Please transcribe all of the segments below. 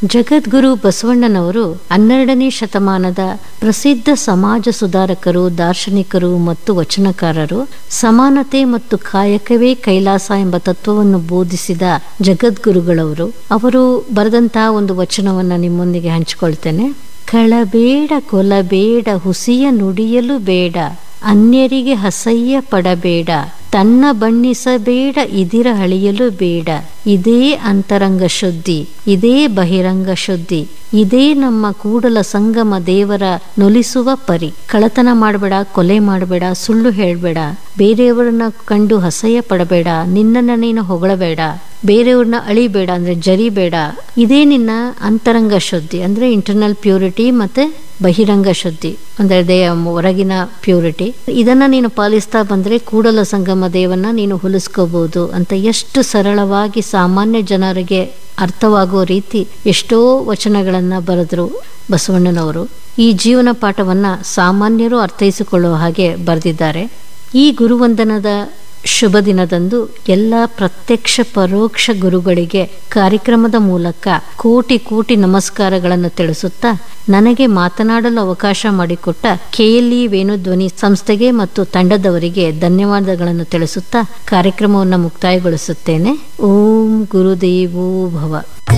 ಜಗದ್ಗುರು ಬಸವಣ್ಣನವರು ಹನ್ನೆರಡನೇ ಶತಮಾನದ ಪ್ರಸಿದ್ಧ ಸಮಾಜ ಸುಧಾರಕರು ದಾರ್ಶನಿಕರು ಮತ್ತು ವಚನಕಾರರು ಸಮಾನತೆ ಮತ್ತು ಕಾಯಕವೇ ಕೈಲಾಸ ಎಂಬ ತತ್ವವನ್ನು ಬೋಧಿಸಿದ ಜಗದ್ಗುರುಗಳವರು ಅವರು ಬರೆದಂತಹ ಒಂದು ವಚನವನ್ನ ನಿಮ್ಮೊಂದಿಗೆ ಹಂಚಿಕೊಳ್ತೇನೆ ಕಳಬೇಡ ಕೊಲಬೇಡ ಹುಸಿಯ ನುಡಿಯಲು ಬೇಡ ಅನ್ಯರಿಗೆ ಹಸಯ್ಯ ಪಡಬೇಡ ತನ್ನ ಬಣ್ಣಿಸಬೇಡ ಇದಿರ ಹಳಿಯಲು ಬೇಡ ಇದೇ ಅಂತರಂಗ ಶುದ್ಧಿ ಇದೇ ಬಹಿರಂಗ ಶುದ್ಧಿ ಇದೇ ನಮ್ಮ ಕೂಡಲ ಸಂಗಮ ದೇವರ ನೊಲಿಸುವ ಪರಿ ಕಳತನ ಮಾಡಬೇಡ ಕೊಲೆ ಮಾಡಬೇಡ ಸುಳ್ಳು ಹೇಳಬೇಡ ಬೇರೆಯವರನ್ನ ಕಂಡು ಅಸಹ್ಯ ಪಡಬೇಡ ನಿನ್ನನ್ನ ನೀನು ಹೊಗಳಬೇಡ ಬೇರೆಯವ್ರನ್ನ ಅಳಿಬೇಡ ಅಂದ್ರೆ ಜರಿಬೇಡ ಇದೇ ನಿನ್ನ ಅಂತರಂಗ ಶುದ್ಧಿ ಅಂದ್ರೆ ಇಂಟರ್ನಲ್ ಪ್ಯೂರಿಟಿ ಮತ್ತೆ ಬಹಿರಂಗ ಶುದ್ಧಿ ಅಂದ್ರೆ ದೇಹ ಹೊರಗಿನ ಪ್ಯೂರಿಟಿ ಇದನ್ನ ನೀನು ಪಾಲಿಸ್ತಾ ಬಂದ್ರೆ ಕೂಡಲ ಸಂಗಮ ದೇವನ್ನ ನೀನು ಹೊಲಿಸ್ಕೋಬಹುದು ಅಂತ ಎಷ್ಟು ಸರಳವಾಗಿ ಸಾಮಾನ್ಯ ಜನರಿಗೆ ಅರ್ಥವಾಗುವ ರೀತಿ ಎಷ್ಟೋ ವಚನಗಳನ್ನ ಬರೆದ್ರು ಬಸವಣ್ಣನವರು ಈ ಜೀವನ ಪಾಠವನ್ನ ಸಾಮಾನ್ಯರು ಅರ್ಥೈಸಿಕೊಳ್ಳುವ ಹಾಗೆ ಬರೆದಿದ್ದಾರೆ ಈ ಗುರುವಂದನದ ಶುಭ ದಿನದಂದು ಎಲ್ಲ ಪ್ರತ್ಯಕ್ಷ ಪರೋಕ್ಷ ಗುರುಗಳಿಗೆ ಕಾರ್ಯಕ್ರಮದ ಮೂಲಕ ಕೋಟಿ ಕೋಟಿ ನಮಸ್ಕಾರಗಳನ್ನು ತಿಳಿಸುತ್ತಾ ನನಗೆ ಮಾತನಾಡಲು ಅವಕಾಶ ಮಾಡಿಕೊಟ್ಟ ಕೆಎಲ್ಇ ವೇಣುಧ್ವನಿ ಸಂಸ್ಥೆಗೆ ಮತ್ತು ತಂಡದವರಿಗೆ ಧನ್ಯವಾದಗಳನ್ನು ತಿಳಿಸುತ್ತಾ ಕಾರ್ಯಕ್ರಮವನ್ನು ಮುಕ್ತಾಯಗೊಳಿಸುತ್ತೇನೆ ಓಂ ಗುರುದೇವೋ ಭವ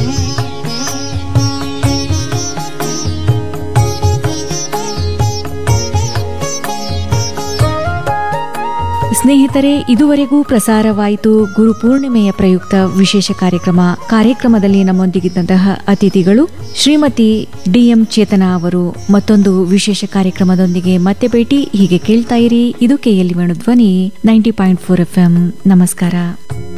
ಸ್ನೇಹಿತರೆ ಇದುವರೆಗೂ ಪ್ರಸಾರವಾಯಿತು ಗುರು ಪೂರ್ಣಿಮೆಯ ಪ್ರಯುಕ್ತ ವಿಶೇಷ ಕಾರ್ಯಕ್ರಮ ಕಾರ್ಯಕ್ರಮದಲ್ಲಿ ನಮ್ಮೊಂದಿಗಿದ್ದಂತಹ ಅತಿಥಿಗಳು ಶ್ರೀಮತಿ ಡಿಎಂ ಚೇತನಾ ಅವರು ಮತ್ತೊಂದು ವಿಶೇಷ ಕಾರ್ಯಕ್ರಮದೊಂದಿಗೆ ಮತ್ತೆ ಭೇಟಿ ಹೀಗೆ ಕೇಳ್ತಾ ಇರಿ ಇದು ಕೆಎಲ್ ವೇಣು ಧ್ವನಿ ನೈಂಟಿ ಪಾಯಿಂಟ್ ಫೋರ್ ಎಫ್ ನಮಸ್ಕಾರ